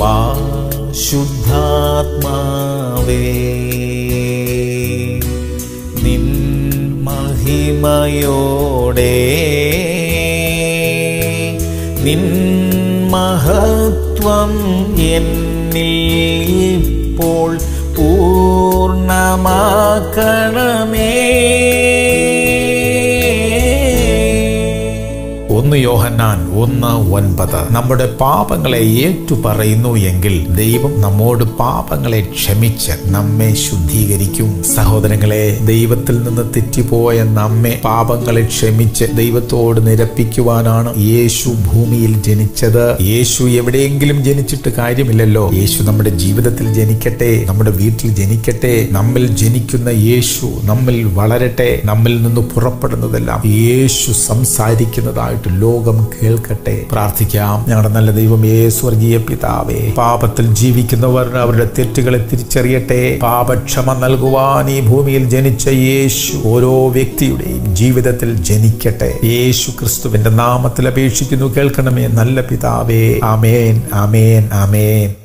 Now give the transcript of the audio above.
വാ ശുദ്ധാത്മാവേ നിൻ മഹിമയോടെ നിൻ മഹത്വം എന്നിൽ ഇപ്പോൾ പൂർണ്ണമാക്കണമേ ഒന്ന് യോഹന്നാൻ ഒന്ന് ഒൻപത് നമ്മുടെ പാപങ്ങളെ ഏറ്റുപറയുന്നു എങ്കിൽ ദൈവം നമ്മോട് പാപങ്ങളെ ക്ഷമിച്ച് നമ്മെ ശുദ്ധീകരിക്കും സഹോദരങ്ങളെ ദൈവത്തിൽ നിന്ന് തെറ്റിപ്പോയ നമ്മെ പാപങ്ങളെ ക്ഷമിച്ച് ദൈവത്തോട് നിരപ്പിക്കുവാനാണ് യേശു ഭൂമിയിൽ ജനിച്ചത് യേശു എവിടെയെങ്കിലും ജനിച്ചിട്ട് കാര്യമില്ലല്ലോ യേശു നമ്മുടെ ജീവിതത്തിൽ ജനിക്കട്ടെ നമ്മുടെ വീട്ടിൽ ജനിക്കട്ടെ നമ്മിൽ ജനിക്കുന്ന യേശു നമ്മിൽ വളരട്ടെ നമ്മിൽ നിന്ന് പുറപ്പെടുന്നതെല്ലാം യേശു സംസാരിക്കുന്നതായിട്ട് ലോകം കേൾക്കട്ടെ പ്രാർത്ഥിക്കാം ഞങ്ങളുടെ നല്ല ദൈവമേ സ്വർഗീയ പിതാവേ പാപത്തിൽ ജീവിക്കുന്നവർ അവരുടെ തെറ്റുകളെ തിരിച്ചറിയട്ടെ പാപക്ഷമ നൽകുവാൻ ഈ ഭൂമിയിൽ ജനിച്ച യേശു ഓരോ വ്യക്തിയുടെയും ജീവിതത്തിൽ ജനിക്കട്ടെ യേശു ക്രിസ്തുവിന്റെ നാമത്തിൽ അപേക്ഷിക്കുന്നു കേൾക്കണമേ നല്ല പിതാവേ ആമേൻ ആമേൻ ആമേൻ